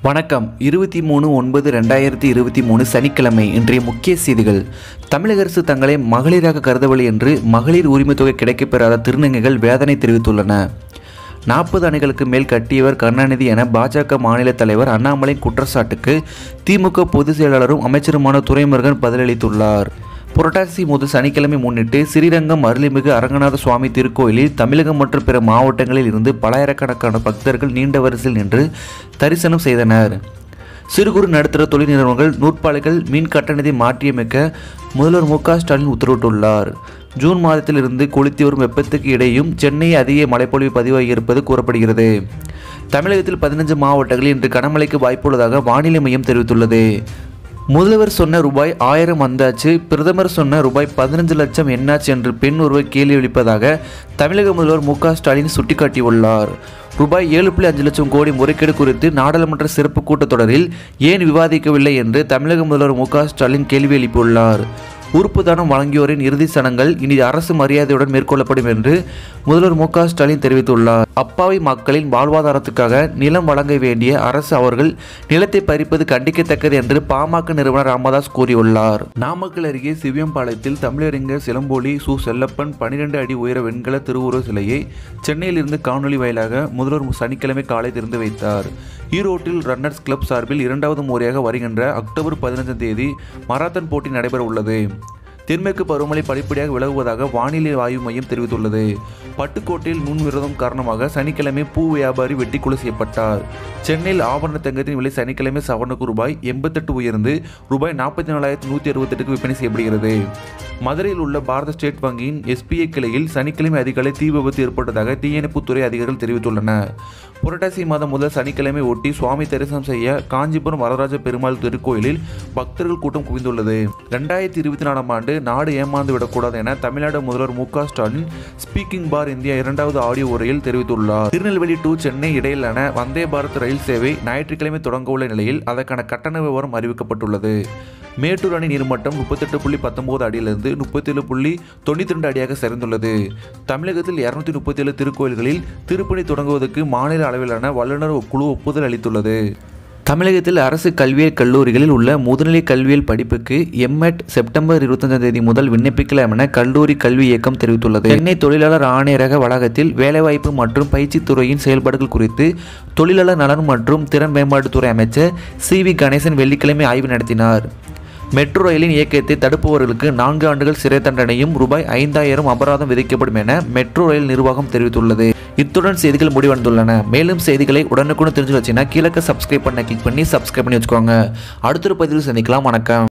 வணக்கம் இருபத்தி மூணு ஒன்பது ரெண்டாயிரத்தி இருபத்தி மூணு சனிக்கிழமை இன்றைய முக்கிய செய்திகள் தமிழக அரசு தங்களை மகளிராக கருதவில்லை என்று மகளிர் உரிமைத் தொகை கிடைக்கப்பெறாத திருநங்கைகள் வேதனை தெரிவித்துள்ளன நாற்பது அணைகளுக்கு மேல் கட்டியவர் கருணாநிதி என பாஜக மாநில தலைவர் அண்ணாமலை குற்றச்சாட்டுக்கு திமுக பொதுச் செயலாளரும் அமைச்சருமான துரைமுருகன் பதிலளித்துள்ளார் புரட்டாசி முதல் சனிக்கிழமை முன்னிட்டு ஸ்ரீரங்கம் அருள்மிகு அரங்கநாத சுவாமி திருக்கோயிலில் தமிழகம் மற்றும் பிற மாவட்டங்களில் இருந்து பலாயிரக்கணக்கான பக்தர்கள் நீண்ட வரிசையில் நின்று தரிசனம் செய்தனர் சிறு குறு நடுத்தர தொழில் நிறுவனங்கள் நூற்பாலைகள் மீன் கட்டணத்தை மாற்றியமைக்க முதல்வர் மு க ஸ்டாலின் உத்தரவிட்டுள்ளார் ஜூன் மாதத்திலிருந்து கொளுத்தி வரும் வெப்பத்துக்கு இடையும் சென்னை அதிக மழைப்பொழிவு பதிவாகியிருப்பது கூறப்படுகிறது தமிழகத்தில் பதினஞ்சு மாவட்டங்களில் இன்று கனமழைக்கு வாய்ப்புள்ளதாக வானிலை மையம் தெரிவித்துள்ளது முதல்வர் சொன்ன ரூபாய் ஆயிரம் வந்தாச்சு பிரதமர் சொன்ன ரூபாய் பதினஞ்சு லட்சம் என்னாச்சு என்று பெண் ஒருவர் கேள்வி எழுப்பதாக தமிழக முதல்வர் மு க ஸ்டாலின் சுட்டிக்காட்டியுள்ளார் ரூபாய் ஏழு புள்ளி அஞ்சு லட்சம் கோடி முறைகேடு குறித்து நாடாளுமன்ற சிறப்பு கூட்டத்தொடரில் ஏன் விவாதிக்கவில்லை என்று தமிழக முதல்வர் மு க ஸ்டாலின் கேள்வி எழுப்பியுள்ளார் உறுப்பு தானம் வழங்கியோரின் இறுதி சடங்கள் இனி அரசு மரியாதையுடன் மேற்கொள்ளப்படும் என்று முதல்வர் மு க ஸ்டாலின் தெரிவித்துள்ளார் அப்பாவி மக்களின் வாழ்வாதாரத்துக்காக நிலம் வழங்க வேண்டிய அரசு அவர்கள் நிலத்தை பறிப்பது கண்டிக்கத்தக்கது என்று பாமக நிறுவனர் ராமதாஸ் கூறியுள்ளார் நாமக்கல் அருகே சிவியம்பாளையத்தில் தமிழறிஞர் சிலம்போலி சு செல்லப்பன் பனிரெண்டு அடி உயர வெண்கல திருவுருவ சிலையை சென்னையிலிருந்து காணொலி வாயிலாக முதல்வர் சனிக்கிழமை காலை திறந்து வைத்தார் ஈரோட்டில் ரன்னர்ஸ் கிளப் சார்பில் இரண்டாவது முறையாக வருகின்ற அக்டோபர் பதினஞ்சாம் தேதி மராத்தன் போட்டி நடைபெற உள்ளது தென்மேற்கு பருவமழை படிப்படியாக விலகுவதாக வானிலை ஆய்வு மையம் தெரிவித்துள்ளது பட்டுக்கோட்டையில் முன்விரோதம் காரணமாக சனிக்கிழமை பூ வியாபாரி வெட்டி கொலை செய்யப்பட்டார் சென்னையில் ஆபரண தங்கத்தின் விலை சனிக்கிழமை சவரனுக்கு ரூபாய் எண்பத்தெட்டு உயர்ந்து ரூபாய் நாற்பத்தி நாலாயிரத்தி நூற்றி அறுபத்தெட்டுக்கு விற்பனை செய்யப்படுகிறது மதுரையில் உள்ள பாரத ஸ்டேட் வங்கியின் எஸ்பிஐ கிளையில் சனிக்கிழமை அதிகாலை தீ விபத்து ஏற்பட்டதாக தீயணைப்புத்துறை அதிகாரிகள் தெரிவித்துள்ளனர் புரட்டாசி மாதம் முதல் சனிக்கிழமை ஒட்டி சுவாமி தரிசனம் செய்ய காஞ்சிபுரம் வரதராஜ பெருமாள் திருக்கோயிலில் பக்தர்கள் கூட்டம் குவிந்துள்ளது ரெண்டாயிரத்தி இருபத்தி நாலாம் ஆண்டு நாடு ஏமாந்து விடக்கூடாது என தமிழ்நாடு முதல்வர் மு க ஸ்டாலின் ஸ்பீக்கிங் பார் இந்தியா இரண்டாவது ஆடியோ உரையில் தெரிவித்துள்ளார் திருநெல்வேலி டு சென்னை இடையிலான வந்தே பாரத் ரயில் சேவை ஞாயிற்றுக்கிழமை தொடங்க உள்ள நிலையில் அதற்கான கட்டண விவரம் அறிவிக்கப்பட்டுள்ளது மேட்டூர் அணை நீர்மட்டம் முப்பத்தெட்டு புள்ளி பத்தொன்பது அடியிலிருந்து முப்பத்தேழு புள்ளி தொண்ணூற்றி ரெண்டு அடியாக சரிந்துள்ளது தமிழகத்தில் இரநூத்தி முப்பத்தேழு திருக்கோயில்களில் திருப்பணி தொடங்குவதற்கு மாநில அளவிலான வல்லுநர் குழு ஒப்புதல் அளித்துள்ளது தமிழகத்தில் அரசு கல்வியியல் கல்லூரிகளில் உள்ள முதுநிலை கல்வியியல் படிப்புக்கு எம்எட் செப்டம்பர் இருபத்தஞ்சாம் தேதி முதல் விண்ணப்பிக்கலாம் என கல்லூரி கல்வி இயக்கம் தெரிவித்துள்ளது சென்னை தொழிலாளர் ஆணையரக வளாகத்தில் வேலைவாய்ப்பு மற்றும் பயிற்சித் துறையின் செயல்பாடுகள் குறித்து தொழிலாளர் நலன் மற்றும் திறன் மேம்பாட்டுத்துறை அமைச்சர் சி வி கணேசன் வெள்ளிக்கிழமை ஆய்வு நடத்தினார் மெட்ரோ ரயிலின் இயக்கத்தை தடுப்பவர்களுக்கு நான்கு ஆண்டுகள் சிறை தண்டனையும் ரூபாய் ஐந்தாயிரம் அபராதம் விதிக்கப்படும் என மெட்ரோ ரயில் நிர்வாகம் தெரிவித்துள்ளது இத்துடன் செய்திகள் முடிவடைந்துள்ளன மேலும் செய்திகளை உடனுக்குடன் தெரிஞ்சு வச்சுன்னா கீழே சப்ஸ்கிரைப் பண்ண கிளிக் பண்ணி சப்ஸ்கிரைப் பண்ணி வச்சுக்கோங்க அடுத்த ஒரு பதிவில் சந்திக்கலாம் வணக்கம்